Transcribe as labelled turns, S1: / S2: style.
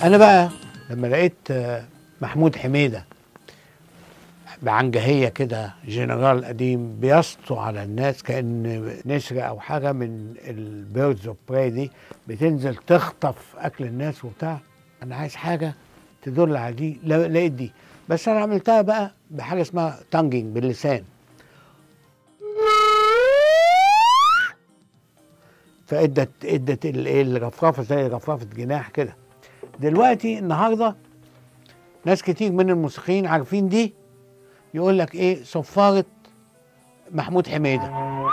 S1: انا بقى لما لقيت آه، محمود حميده بعنجهيه كده جنرال قديم بيسطو على الناس كان نسر او حاجه من البيردز اوف براي دي بتنزل تخطف اكل الناس وبتاع انا عايز حاجه تدل على دي لا- لقيت دي بس انا عملتها بقى بحاجه اسمها تانجينج باللسان فادت ادت ال- إيه الرفرفه زي رفرفه جناح كده دلوقتي النهارده ناس كتير من الموسيقيين عارفين دي يقول لك ايه صفاره محمود حميده